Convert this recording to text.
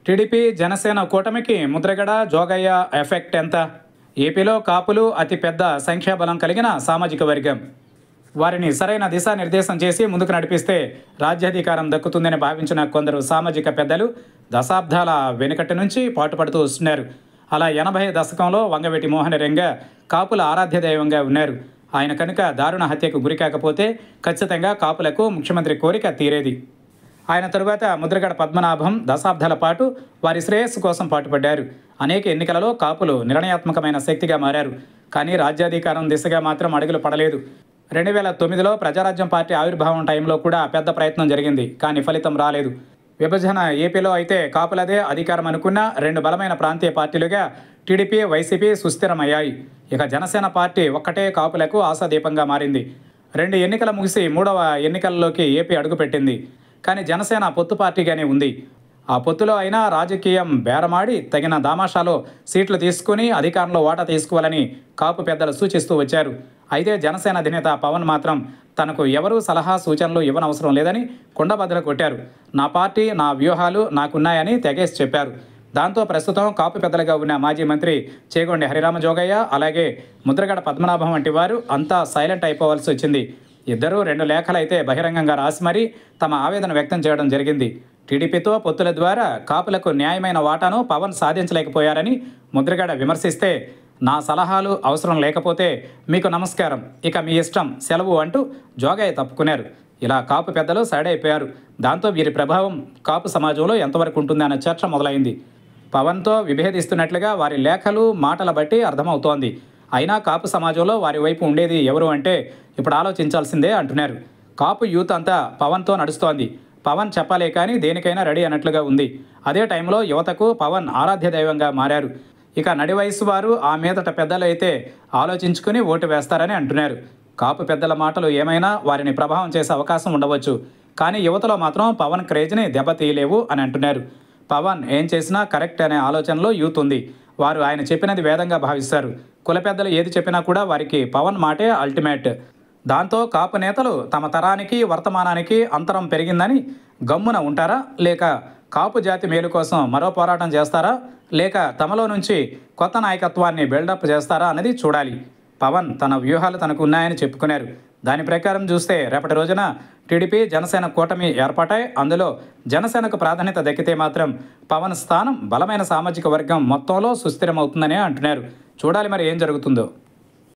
TDP Janasena కూటమికి Mudragada Jogayya effect ఎంత ఏపీలో కాపులు అతి పెద్ద సంఖ్యాబలం కలిగిన సామాజిక వర్గం వారిని సరైన దిశానిర్దేశం చేసి ముందుకు నడిపిస్తే రాజ్యాధికారం దక్కుతుందని భావించిన కొందరు సామాజిక పెద్దలు దశాబ్దాల వెనుకటి నుంచి పాటుపడుతూ వస్తున్నారు అలా ఎనభై దశకంలో వంగవెటి మోహన రంగ కాపుల ఆరాధ్య దైవంగా ఉన్నారు ఆయన కనుక దారుణ హత్యకు గురి కాకపోతే ఖచ్చితంగా కాపులకు ముఖ్యమంత్రి కోరిక తీరేది ఆయన తరువాత ముద్రగడ పద్మనాభం దశాబ్దాల పాటు వారి శ్రేయస్సు కోసం పాటుపడ్డారు అనేక ఎన్నికలలో కాపులు నిర్ణయాత్మకమైన శక్తిగా మారారు కానీ రాజ్యాధికారం దిశగా మాత్రం అడుగులు పడలేదు రెండు వేల తొమ్మిదిలో ప్రజారాజ్యం పార్టీ ఆవిర్భావం టైంలో కూడా పెద్ద ప్రయత్నం జరిగింది కానీ ఫలితం రాలేదు విభజన ఏపీలో అయితే కాపులదే అధికారం అనుకున్న రెండు బలమైన ప్రాంతీయ పార్టీలుగా టీడీపీ వైసీపీ సుస్థిరమయ్యాయి ఇక జనసేన పార్టీ ఒక్కటే కాపులకు ఆశాదీపంగా మారింది రెండు ఎన్నికల ముగిసి మూడవ ఎన్నికల్లోకి ఏపీ అడుగుపెట్టింది కానీ జనసేన పొత్తు పార్టీగానే ఉంది ఆ పొత్తులో అయినా రాజకీయం బేరమాడి తగిన దామాషాలో సీట్లు తీసుకుని అధికారంలో వాటా తీసుకోవాలని కాపు పెద్దలు సూచిస్తూ వచ్చారు అయితే జనసేన అధినేత పవన్ మాత్రం తనకు ఎవరూ సలహా సూచనలు ఇవ్వనవసరం లేదని కుండబద్దలు కొట్టారు నా పార్టీ నా వ్యూహాలు నాకున్నాయని తెగేసి చెప్పారు దాంతో ప్రస్తుతం కాపు పెద్దలుగా ఉన్న మాజీ మంత్రి చేగొండి హరిరామ జోగయ్య అలాగే ముద్రగడ పద్మనాభం వంటి వారు అంతా సైలెంట్ అయిపోవాల్సి వచ్చింది ఇద్దరూ రెండు లేఖలైతే బహిరంగంగా రాసి మరీ తమ ఆవేదన వ్యక్తం చేయడం జరిగింది టీడీపీతో పొత్తుల ద్వారా కాపులకు న్యాయమైన వాటాను పవన్ సాధించలేకపోయారని ముద్రగడ విమర్శిస్తే నా సలహాలు అవసరం లేకపోతే మీకు నమస్కారం ఇక మీ ఇష్టం సెలవు అంటూ జోగయ్య తప్పుకున్నారు ఇలా కాపు పెద్దలు సైడ్ అయిపోయారు దాంతో వీరి ప్రభావం కాపు సమాజంలో ఎంతవరకు ఉంటుంది అనే చర్చ మొదలైంది పవన్తో విభేదిస్తున్నట్లుగా వారి లేఖలు మాటల బట్టి అర్థమవుతోంది అయినా కాపు సమాజంలో వారి వైపు ఉండేది ఎవరు అంటే ఇప్పుడు ఆలోచించాల్సిందే అంటున్నారు కాపు యూత్ అంతా పవన్తో నడుస్తోంది పవన్ చెప్పలే కానీ దేనికైనా రెడీ అన్నట్లుగా ఉంది అదే టైంలో యువతకు పవన్ ఆరాధ్య దైవంగా మారారు ఇక నడి వయసు వారు ఆ మీదట పెద్దలు అయితే ఆలోచించుకుని ఓటు వేస్తారని అంటున్నారు కాపు పెద్దల మాటలు ఏమైనా వారిని ప్రభావం చేసే అవకాశం ఉండవచ్చు కానీ యువతలో మాత్రం పవన్ క్రేజ్ని దెబ్బతీయలేవు అని అంటున్నారు పవన్ ఏం చేసినా కరెక్ట్ అనే ఆలోచనలో యూత్ ఉంది వారు ఆయన చెప్పినది వేదంగా భావిస్తారు కుల పెద్దలు ఏది చెప్పినా కూడా వారికి పవన్ మాటే అల్టిమేట్ దాంతో కాపు నేతలు తమ తరానికి వర్తమానానికి అంతరం పెరిగిందని గమ్మున ఉంటారా లేక కాపు జాతి మేలు కోసం మరో పోరాటం చేస్తారా లేక తమలో నుంచి కొత్త నాయకత్వాన్ని బిల్డప్ చేస్తారా అనేది చూడాలి పవన్ తన వ్యూహాలు తనకు ఉన్నాయని చెప్పుకున్నారు దాని ప్రకారం చూస్తే రేపటి రోజున టీడీపీ జనసేన కూటమి ఏర్పాటాయి అందులో జనసేనకు ప్రాధాన్యత దక్కితే మాత్రం పవన్ స్థానం బలమైన సామాజిక వర్గం మొత్తంలో సుస్థిరమవుతుందనే అంటున్నారు చూడాలి మరి ఏం జరుగుతుందో